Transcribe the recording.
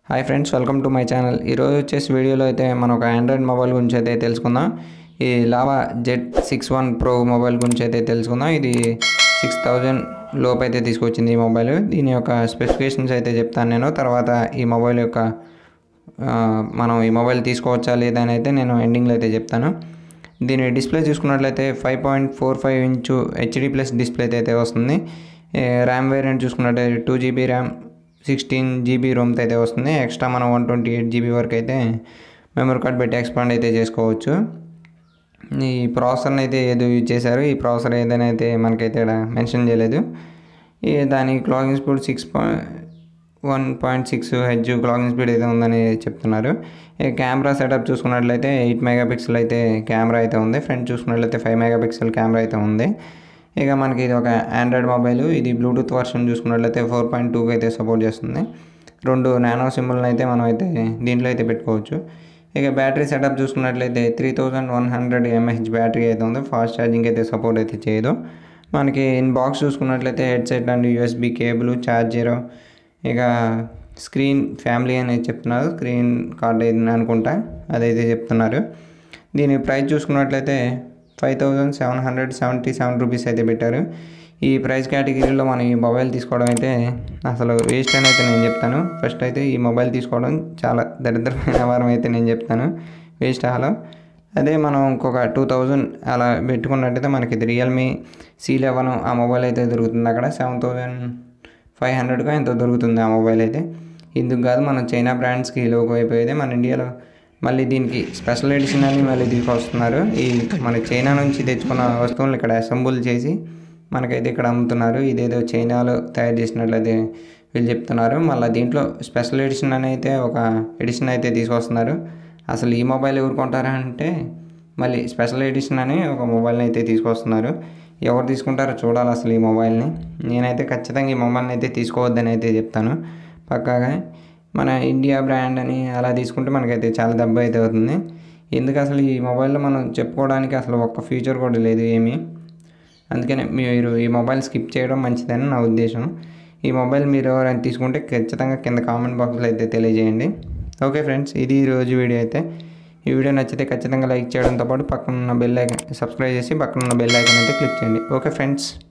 hi friends welcome to my channel ఈరోజు వచ్చేసి వీడియోలో అయితే మనం ఒక ఆండ్రాయిడ్ మొబైల్ గురించి అయితే తెలుసుకుందాం ఈ Lava Z six one pro mobile గురించి అయితే తెలుసుకుందాం ఇది సిక్స్ థౌజండ్ లోపు అయితే తీసుకొచ్చింది ఈ మొబైల్ దీని యొక్క స్పెసిఫికేషన్స్ అయితే చెప్తాను నేను తర్వాత ఈ మొబైల్ యొక్క ఆ, మనం ఈ మొబైల్ తీసుకోవచ్చా లేదా అని అయితే నేను ఎండింగ్లో అయితే చెప్తాను దీని డిస్ప్లే చూసుకున్నట్లయితే five point four five inch HD plus display అయితే వస్తుంది ఏ, ర్యామ్ వేరియంట్ చూసుకున్నట్లయితే two GB RAM sixteen GB రోమ్తో అయితే వస్తుంది ఎక్స్ట్రా మనం వన్ ట్వంటీ ఎయిట్ జీబీ వరకు అయితే మెమరీ కార్డ్ పెట్టి ఎక్స్పాండ్ అయితే చేసుకోవచ్చు ఈ ప్రాసెసర్ని అయితే ఏదో యూజ్ చేశారు ఈ ప్రాసెసర్ ఏదైనా అయితే మనకైతే ఇక్కడ మెన్షన్ చేయలేదు ఈ దాని clocking speed six one point six H clocking speed అయితే ఉందని చెప్తున్నారు ఈ కెమెరా సెటప్ చూసుకున్నట్లయితే ఎయిట్ మెగా పిక్సెల్ అయితే కెమెరా అయితే ఉంది ఫ్రంట్ చూసుకున్నట్లయితే ఫైవ్ మెగా పిక్సెల్ కెమెరా అయితే ఉంది ఇక మనకి ఇది ఒక ఆండ్రాయిడ్ మొబైల్ ఇది బ్లూటూత్ వర్షన్ చూసుకున్నట్లయితే ఫోర్ పాయింట్ టూకి అయితే సపోర్ట్ చేస్తుంది రెండు నానో సిమ్లను అయితే మనం అయితే దీంట్లో అయితే పెట్టుకోవచ్చు ఇక బ్యాటరీ సెటప్ చూసుకున్నట్లయితే three thousand one hundred mAh battery అయితే ఉంది ఫాస్ట్ ఛార్జింగ్ అయితే సపోర్ట్ అయితే చేయదు మనకి ఇన్ బాక్స్ చూసుకున్నట్లయితే headset and USB cable charger ఇక స్క్రీన్ ఫ్యామిలీ అనేది చెప్తున్నారు స్క్రీన్ కార్డ్ ఏది అనుకుంటా అదైతే చెప్తున్నారు దీని ప్రైస్ చూసుకున్నట్లయితే five thousand seven hundred seventy seven rupees అయితే పెట్టారు ఈ ప్రైస్ కేటగిరీలో మనం ఈ మొబైల్ తీసుకోవడం అయితే అసలు వేస్ట్ అని అయితే నేను చెప్తాను ఫస్ట్ అయితే ఈ మొబైల్ తీసుకోవడం చాలా దరిద్రమైన వ్యవహారం అయితే నేను చెప్తాను వేస్ట్ అలా అదే మనం ఇంకొక టూ థౌజండ్ అలా పెట్టుకున్నట్టయితే మనకి ఇది రియల్మీ సి లెవెన్ ఆ మొబైల్ అయితే దొరుకుతుంది అక్కడ సెవెన్ థౌజండ్ ఫైవ్ హండ్రెడ్గా ఎంతో దొరుకుతుంది ఆ మొబైల్ అయితే ఇందుకు కాదు మన చైనా బ్రాండ్స్కి లోకి అయిపోయేది మన ఇండియాలో మళ్ళీ దీనికి స్పెషల్ ఎడిషన్ అని మళ్ళీ తీసుకొస్తున్నారు ఈ మన చైనా నుంచి తెచ్చుకున్న వస్తువులను ఇక్కడ అసెంబుల్ చేసి మనకైతే ఇక్కడ అమ్ముతున్నారు ఇదేదో చైనాలో తయారు చేసినట్లయితే వీళ్ళు చెప్తున్నారు మళ్ళీ దీంట్లో స్పెషల్ ఎడిషన్ అని అయితే ఒక ఎడిషన్ అయితే తీసుకొస్తున్నారు అసలు ఈ మొబైల్ ఎవరు కొంటారా అంటే మళ్ళీ స్పెషల్ ఎడిషన్ అని ఒక మొబైల్ని అయితే తీసుకొస్తున్నారు ఎవరు తీసుకుంటారో చూడాలి అసలు ఈ మొబైల్ని నేనైతే ఖచ్చితంగా ఈ మొబైల్ని అయితే తీసుకోవద్దని అయితే చెప్తాను పక్కాగా మన ఇండియా బ్రాండ్ అని అలా తీసుకుంటే మనకైతే చాలా దెబ్బ అయితే అవుతుంది ఎందుకు అసలు ఈ మొబైల్లో మనం చెప్పుకోవడానికి అసలు ఒక్క ఫీచర్ కూడా లేదు ఏమీ అందుకనే మీరు ఈ మొబైల్ స్కిప్ చేయడం మంచిదని నా ఉద్దేశం ఈ మొబైల్ మీరు ఎవరైనా తీసుకుంటే ఖచ్చితంగా కింద కామెంట్ బాక్స్లో అయితే తెలియజేయండి ఓకే ఫ్రెండ్స్ ఇది ఈ రోజు వీడియో అయితే ఈ వీడియో నచ్చితే ఖచ్చితంగా లైక్ చేయడంతో పాటు పక్కన ఉన్న బెల్ ఐకాన్ సబ్స్క్రైబ్ చేసి పక్కన ఉన్న బెల్ ఐకాన్ అయితే క్లిక్ చేయండి ఓకే ఫ్రెండ్స్